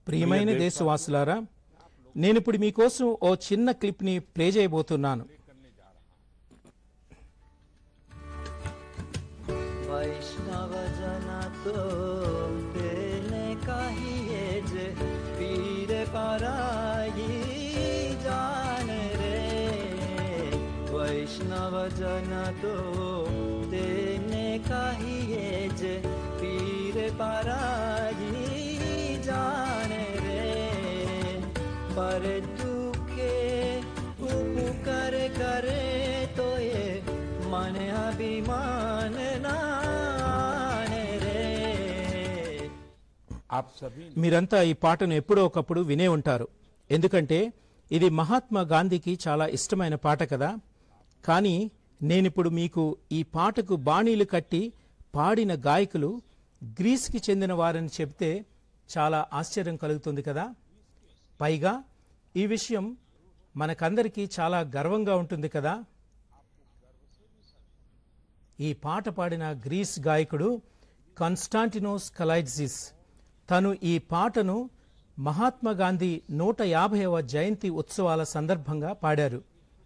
ప్రియమైన దేశవాసులారా నేను ఇప్పుడు మీకోసం ఓ చిన్న క్లిప్ని ప్లే చేయబోతున్నాను वैष्णव जन तो तेने कहिए जे पीर पराई जान रे वैष्णव जन तो तेने कहिए जे पीर पराई जान रे पर दुखे उपकर करे तो ये मन अभिमान नान रे आप सभी మీరంతా ఈ పాటను ఎప్పుడో ఒకప్పుడు వినే ఉంటారు ఎందుకంటే ఇది మహాత్మా గాంధీకి చాలా ఇష్టమైన పాట కదా కానీ నేనిప్పుడు మీకు ఈ పాటకు బాణీలు కట్టి పాడిన గాయకులు గ్రీస్కి చెందిన వారని చెప్తే చాలా ఆశ్చర్యం కలుగుతుంది కదా పైగా ఈ విషయం మనకందరికీ చాలా గర్వంగా ఉంటుంది కదా ఈ పాట పాడిన గ్రీస్ గాయకుడు కాన్స్టాంటినోస్ కలైడ్జిస్ తను ఈ పాటను మహాత్మా గాంధీ నూట యాభైవ జయంతి ఉత్సవాల సందర్భంగా పాడారు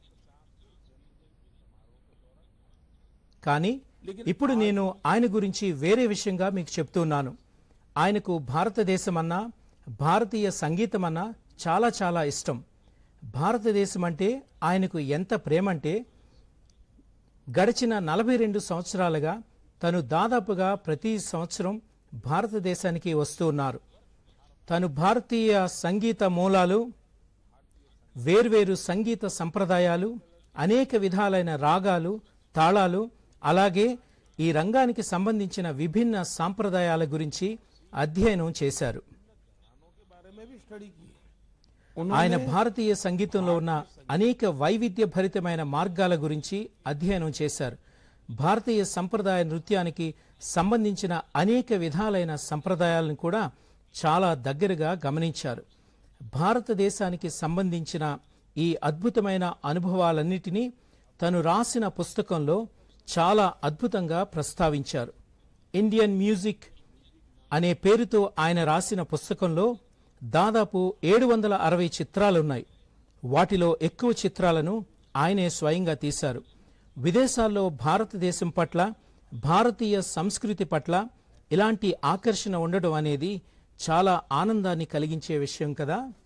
కానీ ఇప్పుడు నేను ఆయన గురించి వేరే విషయంగా మీకు చెప్తున్నాను ఆయనకు భారతదేశమన్నా భారతీయ సంగీతమన్నా చాలా చాలా ఇష్టం భారతదేశం అంటే ఆయనకు ఎంత ప్రేమంటే గడిచిన నలభై రెండు సంవత్సరాలుగా తను దాదాపుగా ప్రతి సంవత్సరం భారతదేశానికి వస్తూ ఉన్నారు తను భారతీయ సంగీత మూలాలు వేర్వేరు సంగీత సంప్రదాయాలు అనేక విధాలైన రాగాలు తాళాలు అలాగే ఈ రంగానికి సంబంధించిన విభిన్న సాంప్రదాయాల గురించి అధ్యయనం చేశారు बारे में भी स्टडी की ఆయన భారతీయ సంగీతంలో ఉన్న అనేక వైవిధ్య భరితమైన మార్గాల గురించి అధ్యయనం చేశారు భారతీయ సంప్రదాయ నృత్యానికి సంబంధించిన అనేక విధాలైన సంప్రదాయాలను కూడా చాలా దగ్గరగా గమనించారు భారతదేశానికి సంబంధించిన ఈ అద్భుతమైన అనుభవాలన్నిటినీ తను రాసిన పుస్తకంలో చాలా అద్భుతంగా ప్రస్తావించారు ఇండియన్ మ్యూజిక్ అనే పేరుతో ఆయన రాసిన పుస్తకంలో దాదాపు ఏడు వందల అరవై చిత్రాలున్నాయి వాటిలో ఎక్కువ చిత్రాలను ఆయనే స్వయంగా తీశారు విదేశాల్లో భారతదేశం పట్ల భారతీయ సంస్కృతి పట్ల ఇలాంటి ఆకర్షణ ఉండడం అనేది చాలా ఆనందాన్ని కలిగించే విషయం కదా